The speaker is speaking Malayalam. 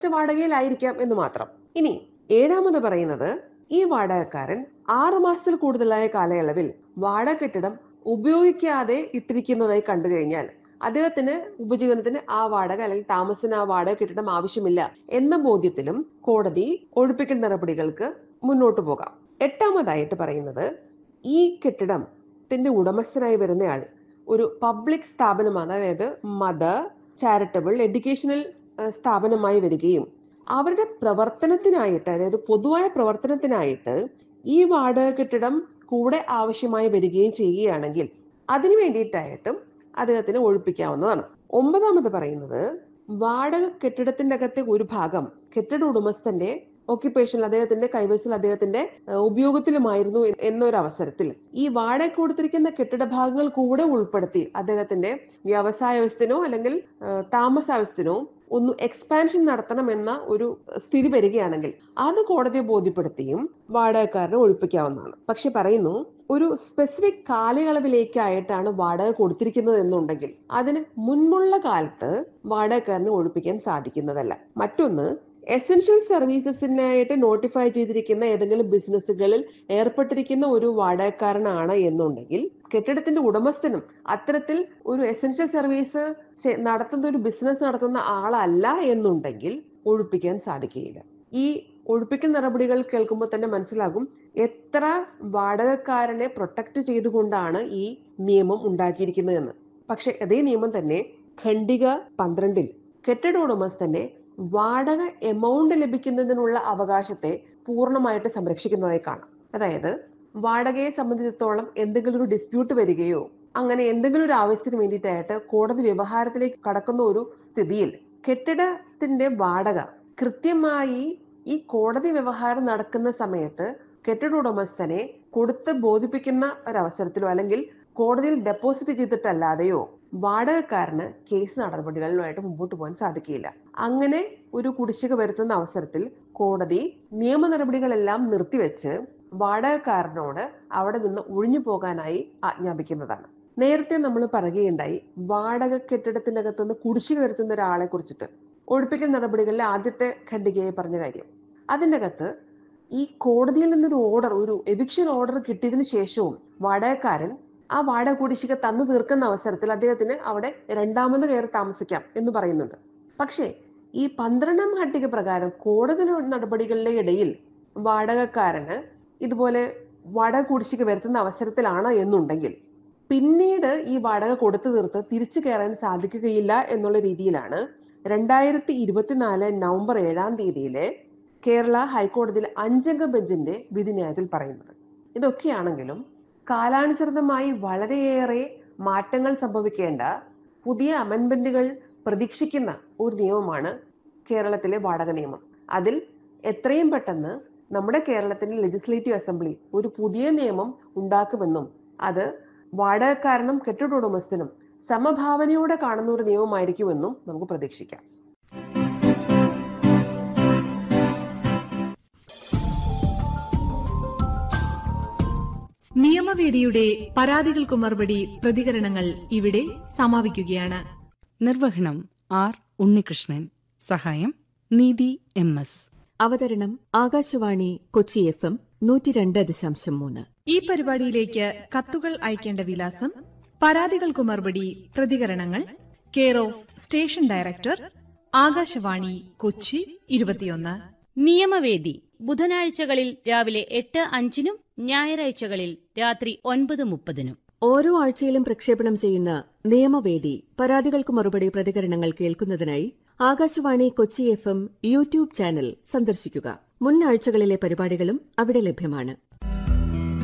വാടകയിലായിരിക്കാം എന്ന് മാത്രം ഇനി ഏഴാമത് പറയുന്നത് ഈ വാടകക്കാരൻ ആറ് മാസത്തിൽ കൂടുതലായ കാലയളവിൽ വാടക കെട്ടിടം ഉപയോഗിക്കാതെ ഇട്ടിരിക്കുന്നതായി കണ്ടു കഴിഞ്ഞാൽ അദ്ദേഹത്തിന് ഉപജീവനത്തിന് ആ വാടക അല്ലെങ്കിൽ താമസത്തിന് ആ വാടക കെട്ടിടം ആവശ്യമില്ല എന്ന ബോധ്യത്തിലും കോടതി ഒഴിപ്പിക്കൽ നടപടികൾക്ക് മുന്നോട്ട് പോകാം എട്ടാമതായിട്ട് പറയുന്നത് ഈ കെട്ടിടത്തിന്റെ ഉടമസ്ഥനായി വരുന്നയാൾ ഒരു പബ്ലിക് സ്ഥാപനമാണ് അതായത് മദർ ചാരിറ്റബിൾ എഡ്യൂക്കേഷണൽ ഏഹ്, സ്ഥാപനമായി വരികയും അവരുടെ പ്രവർത്തനത്തിനായിട്ട് അതായത് പൊതുവായ പ്രവർത്തനത്തിനായിട്ട് ഈ വാടക കെട്ടിടം കൂടെ ആവശ്യമായി വരികയും ചെയ്യുകയാണെങ്കിൽ അതിനു വേണ്ടിയിട്ടായിട്ടും അദ്ദേഹത്തിന് ഒഴിപ്പിക്കാവുന്നതാണ് ഒമ്പതാമത് പറയുന്നത് വാടക കെട്ടിടത്തിന്റെ അകത്തെ ഒരു ഭാഗം കെട്ടിട ഉടമസ്ഥന്റെ ഓക്യുപ്പേഷനിൽ അദ്ദേഹത്തിന്റെ കൈവശത്തിൽ അദ്ദേഹത്തിന്റെ ഏഹ്, ഉപയോഗത്തിലുമായിരുന്നു എ- എന്നൊരു അവസരത്തിൽ ഈ വാടക കൊടുത്തിരിക്കുന്ന കെട്ടിട ഭാഗങ്ങൾ കൂടെ ഉൾപ്പെടുത്തി അദ്ദേഹത്തിന്റെ വ്യവസായവസ്ഥനോ അല്ലെങ്കിൽ ഏഹ്, താമസാവസ്ഥനോ ഒന്ന് എക്സ്പാൻഷൻ നടത്തണം എന്ന ഒരു സ്ഥിതി വരികയാണെങ്കിൽ അത് കോടതിയെ ബോധ്യപ്പെടുത്തിയും വാടകക്കാരനെ ഒഴിപ്പിക്കാവുന്നതാണ് പക്ഷെ പറയുന്നു ഒരു സ്പെസിഫിക് കാലയളവിലേക്കായിട്ടാണ് വാടക കൊടുത്തിരിക്കുന്നത് എന്നുണ്ടെങ്കിൽ അതിന് മുൻപുള്ള കാലത്ത് വാടകക്കാരനെ ഒഴിപ്പിക്കാൻ സാധിക്കുന്നതല്ല മറ്റൊന്ന് എസെൻഷ്യൽ സർവീസസിനായിട്ട് നോട്ടിഫൈ ചെയ്തിരിക്കുന്ന ഏതെങ്കിലും ബിസിനസ്സുകളിൽ ഏർപ്പെട്ടിരിക്കുന്ന ഒരു വാടകക്കാരനാണ് എന്നുണ്ടെങ്കിൽ കെട്ടിടത്തിന്റെ ഉടമസ്ഥനും അത്തരത്തിൽ ഒരു എസെൻഷ്യൽ സർവീസ് ചെ- നടത്തുന്ന ഒരു ബിസിനസ് നടത്തുന്ന ആളല്ല എന്നുണ്ടെങ്കിൽ ഒഴിപ്പിക്കാൻ സാധിക്കുകയില്ല ഈ ഒഴിപ്പിക്കൽ നടപടികൾ കേൾക്കുമ്പോൾ തന്നെ മനസ്സിലാകും എത്ര വാടകക്കാരനെ പ്രൊട്ടക്ട് ചെയ്തുകൊണ്ടാണ് ഈ നിയമം ഉണ്ടാക്കിയിരിക്കുന്നതെന്ന് പക്ഷെ അതേ നിയമം തന്നെ ഖണ്ഡിക പന്ത്രണ്ടിൽ കെട്ടിട ഉടമസ്ഥന്റെ വാടക എമൗണ്ട് ലഭിക്കുന്നതിനുള്ള അവകാശത്തെ പൂർണ്ണമായിട്ട് സംരക്ഷിക്കുന്നതായി കാണാം അതായത് വാടകയെ സംബന്ധിച്ചിടത്തോളം എന്തെങ്കിലും ഒരു ഡിസ്പ്യൂട്ട് വരികയോ അങ്ങനെ എന്തെങ്കിലും ഒരു ആവശ്യത്തിന് വേണ്ടിയിട്ടായിട്ട് കോടതി വ്യവഹാരത്തിലേക്ക് കടക്കുന്ന ഒരു സ്ഥിതിയിൽ കെട്ടിടത്തിന്റെ വാടക കൃത്യമായി ഈ കോടതി വ്യവഹാരം നടക്കുന്ന സമയത്ത് കെട്ടിട ഉടമസ്ഥനെ കൊടുത്ത് ബോധിപ്പിക്കുന്ന ഒരവസരത്തിലോ അല്ലെങ്കിൽ കോടതിയിൽ ഡെപ്പോസിറ്റ് ചെയ്തിട്ടല്ലാതെയോ വാടകക്കാരന് കേസ് നടപടികളുമായിട്ട് മുമ്പോട്ട് പോകാൻ സാധിക്കില്ല അങ്ങനെ ഒരു കുടിശ്ശിക വരുത്തുന്ന അവസരത്തിൽ കോടതി നിയമ നടപടികളെല്ലാം നിർത്തിവെച്ച് വാടകക്കാരനോട് അവിടെ നിന്ന് ഒഴിഞ്ഞു പോകാനായി ആജ്ഞാപിക്കുന്നതാണ് നേരത്തെ നമ്മൾ പറയുകയുണ്ടായി വാടക കെട്ടിടത്തിനകത്ത് നിന്ന് കുടിശ്ശിക വരുത്തുന്ന ഒരാളെ കുറിച്ചിട്ട് ഒഴിപ്പിക്കൽ നടപടികളിലെ ആദ്യത്തെ ഖണ്ഡികയെ പറഞ്ഞ കാര്യം അതിൻ്റെ അകത്ത് ഈ കോടതിയിൽ നിന്നൊരു ഓർഡർ ഒരു എവിക്ഷൻ ഓർഡർ കിട്ടിയതിനു ശേഷവും വാടകക്കാരൻ ആ വാടക കുടിശ്ശിക തന്നു തീർക്കുന്ന അവസരത്തിൽ അദ്ദേഹത്തിന് അവിടെ രണ്ടാമത് കയറി താമസിക്കാം എന്ന് പറയുന്നുണ്ട് പക്ഷേ ഈ പന്ത്രണ്ടാം ഖണ്ഡിക പ്രകാരം കോടതി നടപടികളുടെ ഇടയിൽ വാടകക്കാരന് ഇതുപോലെ വാടക കുടിശ്ശിക വരുത്തുന്ന അവസരത്തിലാണ് എന്നുണ്ടെങ്കിൽ പിന്നീട് ഈ വാടക കൊടുത്തു തീർത്ത് തിരിച്ചു കയറാൻ സാധിക്കുകയില്ല എന്നുള്ള രീതിയിലാണ് രണ്ടായിരത്തി ഇരുപത്തിനാല് നവംബർ ഏഴാം തീയതിയിലെ കേരള ഹൈക്കോടതിയിലെ അഞ്ചംഗ ബെഞ്ചിന്റെ വിധിന്യായത്തിൽ പറയുന്നത് ഇതൊക്കെയാണെങ്കിലും കാലാനുസൃതമായി വളരെയേറെ മാറ്റങ്ങൾ സംഭവിക്കേണ്ട പുതിയ അമെൻമെന്റുകൾ പ്രതീക്ഷിക്കുന്ന ഒരു നിയമമാണ് കേരളത്തിലെ വാടക നിയമം അതിൽ എത്രയും പെട്ടെന്ന് നമ്മുടെ കേരളത്തിന്റെ ലെജിസ്ലേറ്റീവ് അസംബ്ലി ഒരു പുതിയ നിയമം ഉണ്ടാക്കുമെന്നും അത് വാടകക്കാരനും കെട്ടിട ഉടമസ്ഥനും സമഭാവനയോടെ കാണുന്ന ഒരു നിയമമായിരിക്കുമെന്നും നമുക്ക് പ്രതീക്ഷിക്കാം നിയമവേദിയുടെ പരാതികൾക്കു മറുപടി പ്രതികരണങ്ങൾ ഇവിടെ സമാപിക്കുകയാണ് നിർവഹണം ആർ ഉണ്ണികൃഷ്ണൻ സഹായം നീതി എം എസ് അവതരണം ആകാശവാണി കൊച്ചി എഫ് എം നൂറ്റി രണ്ട് ദശാംശം മൂന്ന് ഈ പരിപാടിയിലേക്ക് കത്തുകൾ അയക്കേണ്ട വിലാസം പരാതികൾക്കു മറുപടി പ്രതികരണങ്ങൾ care of station director Akashvani Kochi ഇരുപത്തിയൊന്ന് നിയമവേദി ബുധനാഴ്ചകളിൽ രാവിലെ എട്ട് അഞ്ചിനും ഞായറാഴ്ചകളിൽ രാത്രി ഒൻപത് മുപ്പതിനും ഓരോ ആഴ്ചയിലും പ്രക്ഷേപണം ചെയ്യുന്ന നിയമവേദി പരാതികൾക്ക് മറുപടി പ്രതികരണങ്ങൾ കേൾക്കുന്നതിനായി Akashvani Kochi F M YouTube channel സന്ദർശിക്കുക മുൻ ആഴ്ചകളിലെ പരിപാടികളും അവിടെ ലഭ്യമാണ്